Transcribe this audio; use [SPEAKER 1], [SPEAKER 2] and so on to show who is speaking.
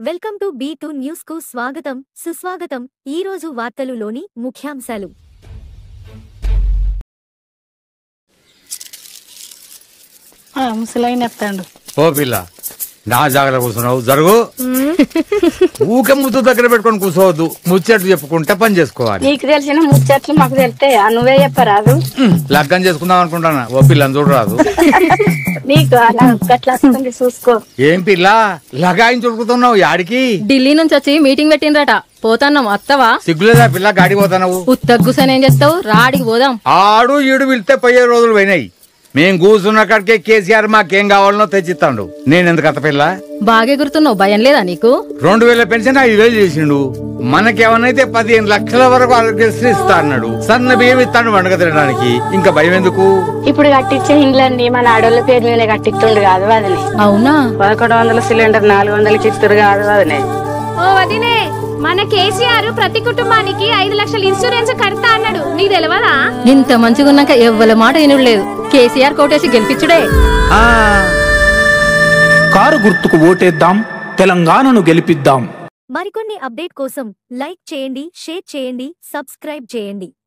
[SPEAKER 1] welcome to B two news కు స్వాగతం సుస్వాగతం ఈ రోజు వార్తలులోని ముఖ్యాంశాలు
[SPEAKER 2] ఆ, ముసలాయన ఎత్తాడు
[SPEAKER 3] ఓ పిల్ల నా జాగ్రత్త కూర్చున్నావు జరుగు ఊకే ముద్దు దగ్గర పెట్టుకొని కూర్చోవద్దు ముచ్చట్లు చెప్పుకుంటే పని చేసుకోవాలి
[SPEAKER 2] నీకు తెలిసిన ముచ్చట్లు మాకు తెలితే నువ్వే చెప్పరాదు
[SPEAKER 3] ఉమ్, లగ్గం చేసుకుందాం అనుకుంటానా ఓ పిల్లని చూడరాదు
[SPEAKER 2] నీకు అలా గట్లా వస్తుంది చూసుకో
[SPEAKER 3] ఏం పిల్ల లగాయిని చుడుకుతున్నావు యాడికి
[SPEAKER 4] ఢిల్లీ నుంచి వచ్చి మీటింగ్ పెట్టిండ్రట పోతాన్నాం అత్తవా
[SPEAKER 3] సిగ్గులేదా పిల్ల గాడి పోతావు
[SPEAKER 4] ఉత్తగ్గుసని ఏం చేస్తావు రాడికి పోదాం
[SPEAKER 3] ఆడు ఈడు పిలిస్తే పోయే రోజులు పోయినాయి మేం కూర్చున్న కాడికే కేసీఆర్ మాకేం కావాలనో తెచ్చిస్తాడు నేను ఎందుకు అత్త పిల్ల
[SPEAKER 4] బాగా గుర్తున్నావు భయం లేదా నీకు
[SPEAKER 3] రెండు వేల పెన్షన్ ఐదు వేలు చేసిండు మనకేమనైతే పదిహేను లక్షల వరకు ఆరోగ్యశ్రీ ఇస్తా అన్నాడు సన్న బియ్యం ఇస్తాడు వండగ తినడానికి ఇంకా భయం ఎందుకు
[SPEAKER 2] ఇప్పుడు కట్టించే ఇండ్లన్నీ మన ఆడోళ్ళ పేరు మీద కట్టిస్తుండు కాదు వదిలే
[SPEAKER 4] అవునా
[SPEAKER 2] పదకొండు వందల సిలిండర్ నాలుగు వందలకి ఇస్తారు కాదు వదిలే
[SPEAKER 5] ఓ వదినే మన కేసీఆర్ ప్రతి కుటుంబానికి ఐదు లక్షల ఇన్సూరెన్స్ కడతా అన్నాడు నీకు తెలియదా
[SPEAKER 4] ఇంత మంచిగున్నాక ఎవ్వల మాట వినులేదు కేసీఆర్ కోటేసి గెలిపించుడే
[SPEAKER 3] ఆ
[SPEAKER 6] కారు గుర్తుకు ఓటేద్దాం తెలంగాణను గెలిపిద్దాం
[SPEAKER 1] మరికొన్ని అప్డేట్ కోసం లైక్ చేయండి షేర్ చేయండి సబ్స్క్రైబ్ చేయండి